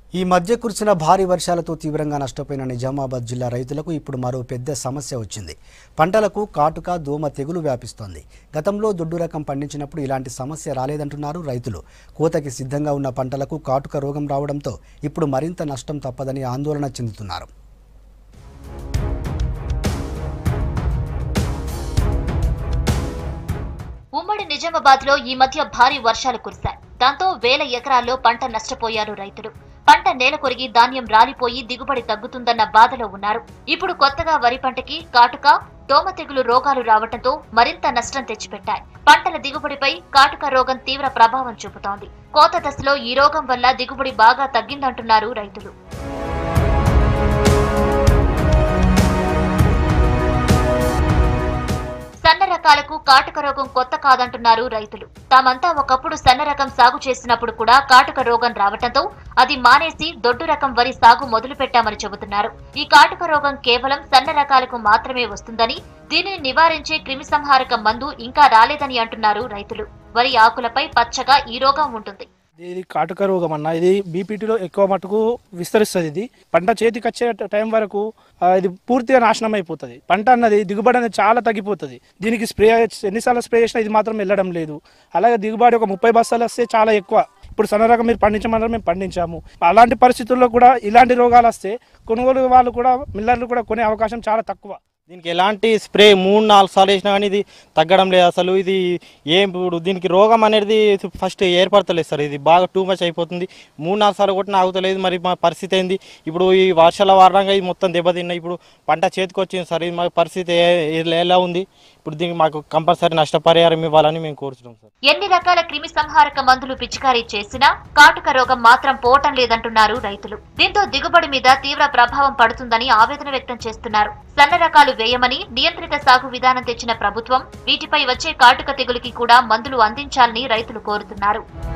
ఈ మధ్య కురిసిన భారీ వర్షాలతో తీవ్రంగా నష్టపోయిన నిజామాబాద్ జిల్లా రైతులకు ఇప్పుడు మరో పెద్ద సమస్య వచ్చింది పంటలకు కాటుక దోమ తెగులు వ్యాపిస్తోంది గతంలో దొడ్డు రకం పండించినప్పుడు ఇలాంటి సమస్య రాలేదంటున్నారు రైతులు కోతకి సిద్ధంగా ఉన్న పంటలకు కాటుక రోగం రావడంతో ఇప్పుడు మరింత నష్టం తప్పదని ఆందోళన చెందుతున్నారు ఉమ్మడి నిజామాబాద్ లో ఈ మధ్య భారీ వర్షాలు కురిశాయి దాంతో వేల ఎకరాల్లో పంట నష్టపోయారు రైతులు పంట నేల కొరిగి ధాన్యం రాలిపోయి దిగుబడి తగ్గుతుందన్న బాధలో ఉన్నారు ఇప్పుడు కొత్తగా వరి పంటకి కాటుక దోమ తెగులు రోగాలు రావడంతో మరింత నష్టం తెచ్చిపెట్టాయి పంటల దిగుబడిపై కాటుక రోగం తీవ్ర ప్రభావం చూపుతోంది కోత దశలో ఈ రోగం వల్ల దిగుబడి బాగా తగ్గిందంటున్నారు రైతులు సన్న రకాలకు కాటుక రోగం కొత్త కాదంటున్నారు రైతులు తామంతా ఒకప్పుడు సన్న రకం సాగు చేసినప్పుడు కూడా కాటుక రోగం రావటంతో అది మానేసి దొడ్డు రకం వరి సాగు మొదలు పెట్టామని చెబుతున్నారు ఈ కాటుక రోగం కేవలం సన్న రకాలకు మాత్రమే వస్తుందని దీనిని నివారించే క్రిమిసంహారక మందు ఇంకా రాలేదని అంటున్నారు రైతులు వరి ఆకులపై పచ్చగా ఈ రోగం ఉంటుంది ఇది కాటుక రోగం అన్న ఇది బీపీటీలో ఎక్కువ మటుకు విస్తరిస్తుంది ఇది పంట చేతికి వచ్చే టైం వరకు ఆ, ఇది పూర్తిగా నాశనం అయిపోతుంది పంట అన్నది దిగుబడి అనేది చాలా తగ్గిపోతుంది దీనికి స్ప్రే ఎన్నిసార్లు స్ప్రే చేసినా ఇది మాత్రం వెళ్ళడం లేదు అలాగే దిగుబడి ఒక ముప్పై బస్తాలు వస్తే చాలా ఎక్కువ ఇప్పుడు సన్న రకం మీరు పండించమన్నారు మేము పండించాము అలాంటి పరిస్థితుల్లో కూడా ఇలాంటి రోగాలు వస్తే కొనుగోలు వాళ్ళు కూడా మిల్లర్లు కూడా కొనే అవకాశం చాలా తక్కువ దీనికి ఎలాంటి స్ప్రే మూడు నాలుగు సార్లు వేసినా కానీ ఇది తగ్గడం లేదు అసలు ఇది ఏం ఇప్పుడు దీనికి రోగం అనేది ఫస్ట్ ఏర్పడతలేదు సార్ ఇది బాగా టూ మచ్ అయిపోతుంది మూడు నాలుగు సార్లు కొట్టినా ఆగుతలేదు మరి మా పరిస్థితి ఏంది ఇప్పుడు ఈ వర్షాల వారంగా ఇది మొత్తం దెబ్బతిన్నాయి ఇప్పుడు పంట చేతికి వచ్చింది సార్ ఇది మా పరిస్థితి ఏ- ఏ- ఎలా ఉంది ఇప్పుడు దీనికి మాకు కంపల్సరీ నష్టపరిహారం ఇవ్వాలని మేము కోరుతున్నాం సార్ ఎన్ని రకాల క్రిమి సంహారక మందులు పిచికారీ చేసినా కాటుక రోగం మాత్రం పోవటం లేదంటున్నారు రైతులు దీంతో దిగుబడి మీద తీవ్ర ప్రభావం పడుతుందని ఆవేదన వ్యక్తం చేస్తున్నారు సన్న రకాలు వేయమని నియంత్రిత సాగు విధానం తెచ్చిన ప్రభుత్వం వీటిపై వచ్చే కాటుక తెగులుకి కూడా మందులు అందించాలని రైతులు కోరుతున్నారు